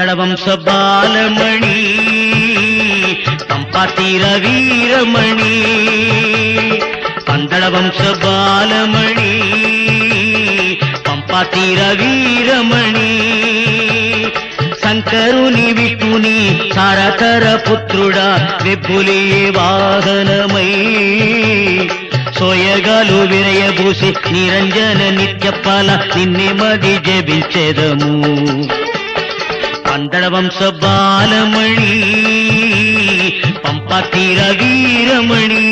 పందడ వంశ బాలమణి పంపాతీర వీరమణి పందడ వంశ బాలమణి పంపాతీర వీరమణి శంకరుని విష్ణుని సారతర పుత్రుడా వెబ్బులి వాహనమై సోయగాలు విరయబూసి నిరంజన నిత్యపాల నిన్నే మది జపించెదము పందడ వంశ బాలమణి పంపతీర వీరమణి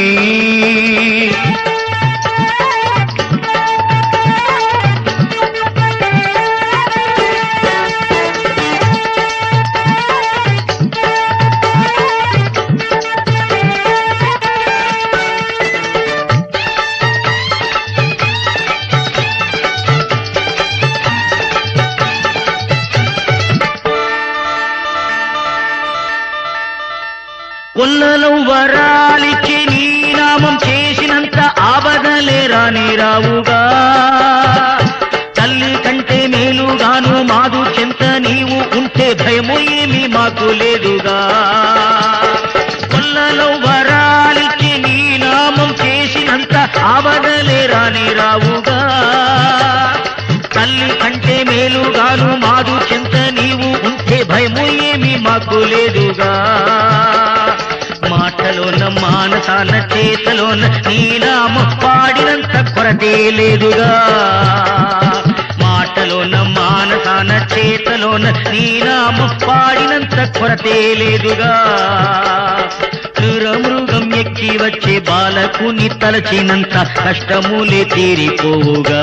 కొల్లలో వరాలిచ్చి నీ నామం చేసినంత ఆపదలే రాని రావుగా తల్లి కంటే మేలుగాను మాదు చెంత నీవు ఉంటే భయము ఏమి మాకు లేదుగా కొల్లలో వరాలిచ్చి నీ నామం చేసినంత ఆపదలే రాని రావుగా తల్లి కంటే మేలుగాను మాదు చెంత నీవు ఉంటే భయము ఏమి మాకు లేదుగా మాటలోన మానసాన చేతలోన నీనామ పాడినంత కొరతే లేదుగా మాటలోన మానసాన చేతలోన నీనామ పాడినంత కొరతే లేదుగా మృగం ఎక్కి వచ్చే బాలకుని తలచినంత కష్టములే తీరిపోవుగా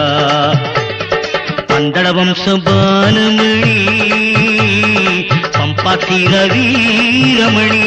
పందడ వంశ బాలమణి పంపతీర వీరమణి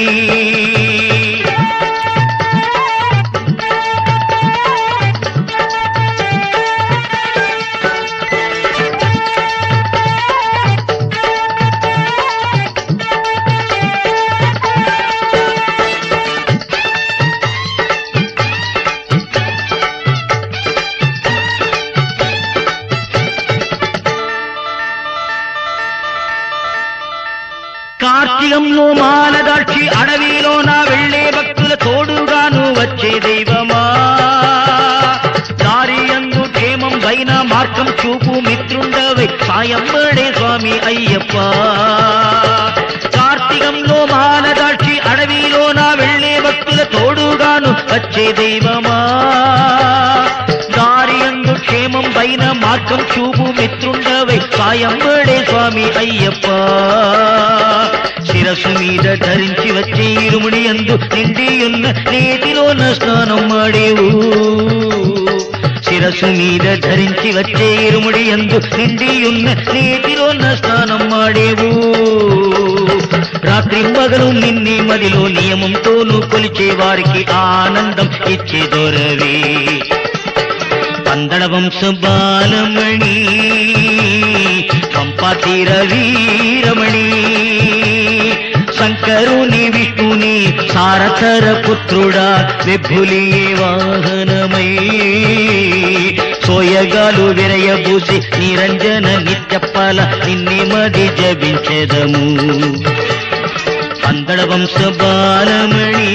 కార్తీకంలో మాలదాక్షి అడవిలో నా వెళ్లే భక్తుల తోడుగాను వచ్చే దైవమా దారి అందు క్షేమం పైన మార్గం చూపు మిత్రుండవై సాయం పడే స్వామి అయ్యప్ప కార్తీకంలో మాలదాక్షి అడవిలో నా వెళ్లే భక్తుల తోడుగాను వచ్చే దైవమా దారి అందు క్షేమం పైన మార్గం చూపు మిత్రుండవై సాయం పడే స్వామి అయ్యప్ప శిరస్సు మీద ధరించి వచ్చే ఇరుముడి అందు నిండి ఉన్న నీటిలోన స్నానం మాడేవు శిరస్సు మీద ధరించి వచ్చే ఇరుముడి అందు నిండి ఉన్న నీటిలోన స్నానం మాడేవు రాత్రి మగలు నిన్ని మదిలో నియమంతోనూ కొలిచే వారికి ఆనందం ఇచ్చే దొరవే పందడ వంశ బాలమణి పంపాతీర వీరమణి శంకరుని విష్ణుని సారథర పుత్రుడా వెబ్బులి వాహనమై సోయగాలు విరయబూసి నిరంజన నిత్యపాల నిన్నే మది జపించెదము పందడ వంశ బాలమణి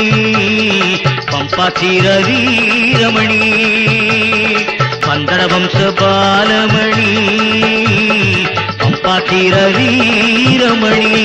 పంపాతీర వీరమణి పందడ వంశ బాలమణి పంపాతీర వీరమణి